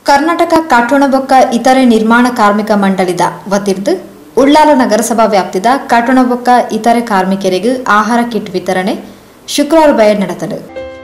ಕರ್ನಾಟಕ ಕಾಟೋಣಬೊಕ್ಕ ಇತರೆ ನಿರ್ಮಾಣ ಕಾರ್ಮಿಕ ಮಂಡಳಿದ ವತಿರ್ದು ಉಳ್ಳಾಲ ನಗರಸಭಾ ವ್ಯಾಪ್ತಿದ ಕಾಟೋಣಬೊಕ್ಕ ಇತರೆ ಕಾರ್ಮಿಕರಿಗೆ ಆಹಾರ ಕಿಟ್ ವಿತರಣೆ ಶುಕ್ರವಾರ ಬಯರ್ ನಡೆತಲು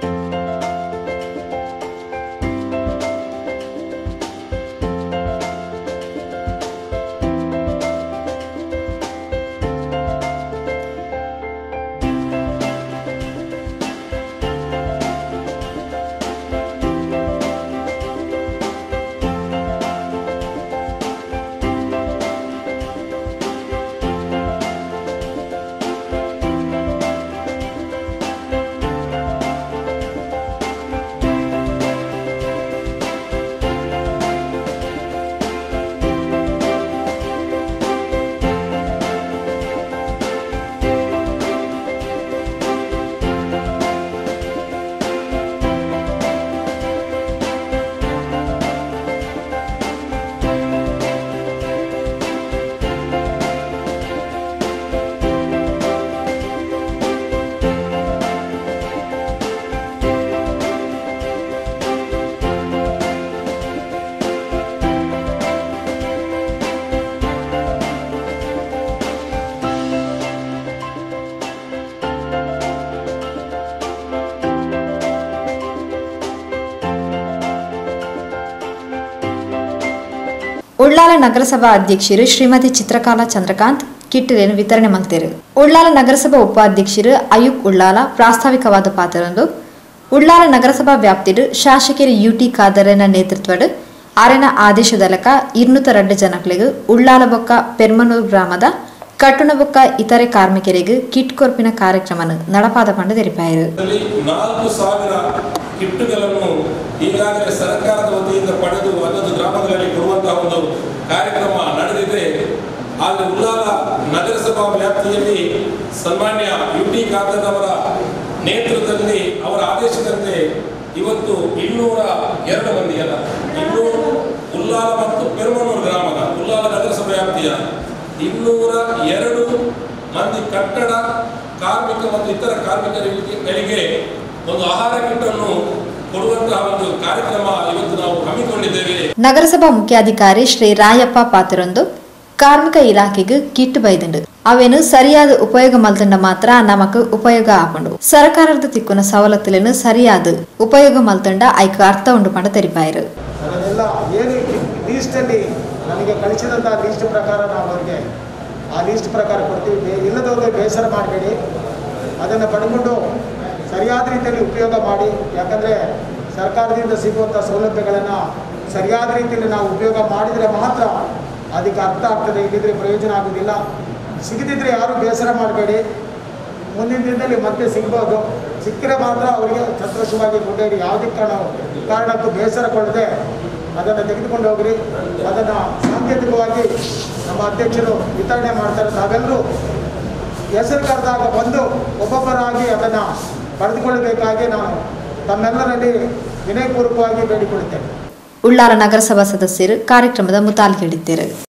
ಉಳ್ಳಾಲ ನಗರಸಭಾ ಅಧ್ಯಕ್ಷರು ಶ್ರೀಮತಿ ಚಿತ್ರಕಾಲ ಚಂದ್ರಕಾಂತ್ ಕಿಟ್ಗಳನ್ನು ವಿತರಣೆ ಮಾಡ್ತಾರೆ ಉಳ್ಳಾಲ ನಗರಸಭಾ ಉಪಾಧ್ಯಕ್ಷರು ಅಯೂಬ್ ಉಳ್ಳಾಲ ಪ್ರಾಸ್ತಾವಿಕವಾದ ಪಾತ್ರರಂದು ಉಳ್ಳಾಲ ನಗರಸಭಾ ವ್ಯಾಪ್ತಿಡು ಶಾಸಕರು ಯುಟಿ ಖಾದರನ ನೇತೃತ್ವಡು ಆರೆನ ಆದೇಶದಲಕ ಇರ್ನೂತ ರಡ್ಡು ಜನಗಳಿಗೆ ಉಳ್ಳಾಲ ಬೊಕ್ಕ ಪೆರ್ಮನೂರು ಗ್ರಾಮದ ಕಟ್ಟುಣ ಬೊಕ್ಕ ಇತರೆ ಕಾರ್ಮಿಕರಿಗೆ ಕಿಟ್ ಕೊರ್ಪಿನ ಕಾರ್ಯಕ್ರಮ ನಡಪಾದ ಪಂಡ ತೆರಿಪಾಯರು ಇದರಲ್ಲಿ ನಾಲ್ಕು ಸಾವಿರ ಕಿಟ್ಟುಗಳನ್ನು ಈಗಾಗಲೇ ಸರ್ಕಾರದ ವತಿಯಿಂದ ಪಡೆದು ಒಂದೊಂದು ಗ್ರಾಮಗಳಲ್ಲಿ ಕೊಡುವಂತಹ ಒಂದು ಕಾರ್ಯಕ್ರಮ ನಡೆದಿದೆ ಆದರೆ ಉಲ್ಲಾಲ ನಗರಸಭಾ ವ್ಯಾಪ್ತಿಯಲ್ಲಿ ಸನ್ಮಾನ್ಯ ಯು ಟಿ ಖಾದರ್ ಅವರ ನೇತೃತ್ವದಲ್ಲಿ ಅವರ ಆದೇಶದಂತೆ ಇವತ್ತು ಇನ್ನೂರ ಎರಡು ಮಂದಿ ಅಲ್ಲ ಇನ್ನೂರು ಉಲ್ಲಾಲ ಮತ್ತು ಪೆರುಮನೂರು ಗ್ರಾಮದ ಉಲ್ಲಾಲ ನಗರಸಭಾ ವ್ಯಾಪ್ತಿಯ ಇನ್ನೂರ ಎರಡು ಮಂದಿ ಕಟ್ಟಡ ಕಾರ್ಮಿಕ ಮತ್ತು ಇತರ ಕಾರ್ಮಿಕರಿಗೆ ಒಂದು ಆಹಾರ ಕಿಟ್ಟನ್ನು ಕೊಡುವಂತಹ ಒಂದು ಕಾರ್ಯಕ್ರಮ ಇವತ್ತು ನಾವು ಹಮ್ಮಿಕೊಂಡಿದ್ದೇವೆ ನಗರಸಭಾ ಮುಖ್ಯಾಧಿಕಾರಿ ಶ್ರೀ ರಾಯಪ್ಪ ಪಾತ್ರೊಂದು ಕಾರ್ಮಿಕ ಇಲಾಖೆಗೆ ಕಿಟ್ ಬೈದಂಡು ಅವೇನು ಸರಿಯಾದ ಉಪಯೋಗ ಮಲ್ತಂಡ ಮಾತ್ರ ನಮಕ್ ಉಪಯೋಗ ಆಪಂಡು ಸರ್ಕಾರದ ತಿಕ್ಕುನ ಸವಲತ್ತುలను ಸರಿಯಾದ ಉಪಯೋಗ ಮಲ್ತಂಡ ಐಕ ಅರ್ಥ ಉಂಡು ಪಂಡ ತೆರಿಪಾಯರು ಅದನ್ನೆಲ್ಲ ಏನು ಲೀಸ್ಟಲ್ಲಿ ನನಗೆ ಕಳಿಸಿದಂಥ ಲೀಸ್ಟ್ ಪ್ರಕಾರ ನಾವು ಅವರಿಗೆ ಆ ಲೀಸ್ಟ್ ಪ್ರಕಾರ ಕೊಡ್ತೀವಿ ಬೇ- ಇಲ್ಲದವ್ರಿಗೆ ಬೇಸರ ಮಾಡಬೇಡಿ ಅದನ್ನು ಪಡ್ಕೊಂಡು ಸರಿಯಾದ ರೀತಿಯಲ್ಲಿ ಉಪಯೋಗ ಮಾಡಿ ಯಾಕಂದರೆ ಸರ್ಕಾರದಿಂದ ಸಿಗುವಂಥ ಸೌಲಭ್ಯಗಳನ್ನು ಸರಿಯಾದ ರೀತಿಯಲ್ಲಿ ನಾವು ಉಪಯೋಗ ಮಾಡಿದರೆ ಮಾತ್ರ ಅದಕ್ಕೆ ಅರ್ಥ ಆಗ್ತದೆ ಇಲ್ಲಿದ್ರೆ ಪ್ರಯೋಜನ ಆಗೋದಿಲ್ಲ ಸಿಗದಿದ್ದರೆ ಯಾರೂ ಬೇಸರ ಮಾಡಬೇಡಿ ಮುಂದಿನ ದಿನದಲ್ಲಿ ಮತ್ತೆ ಸಿಗ್ಬೋದು ಸಿಕ್ಕರೆ ಮಾತ್ರ ಅವರಿಗೆ ಸಂತೋಷವಾಗಿ ಕೊಂಡೊಯ್ರಿ ಯಾವುದೇ ಕಾರಣ ಕಾರಣಕ್ಕೂ ಬೇಸರಗೊಳ್ಳದೆ ಅದನ್ನು ತೆಗೆದುಕೊಂಡು ಹೋಗ್ರಿ ಅದನ್ನು ಸಾಂಕೇತಿಕವಾಗಿ ನಮ್ಮ ಅಧ್ಯಕ್ಷರು ವಿತರಣೆ ಮಾಡ್ತಾರೆ ತಾವೆಲ್ಲರೂ ಹೆಸರು ಕರೆದಾಗ ಬಂದು ಒಬ್ಬೊಬ್ಬರಾಗಿ ಅದನ್ನು ಪಡೆದುಕೊಳ್ಳಬೇಕಾಗಿ ನಾನು ತಮ್ಮೆಲ್ಲರಲ್ಲಿ ವಿನಯಪೂರ್ವಕವಾಗಿ ಬೇಡಿಕೊಳ್ಳುತ್ತೇನೆ ಉಳ್ಳಾಲ ನಗರಸಭಾ ಸದಸ್ಯರು ಕಾರ್ಯಕ್ರಮದ ಮುತಾಲ್ ಹೇಳಿದ್ದರು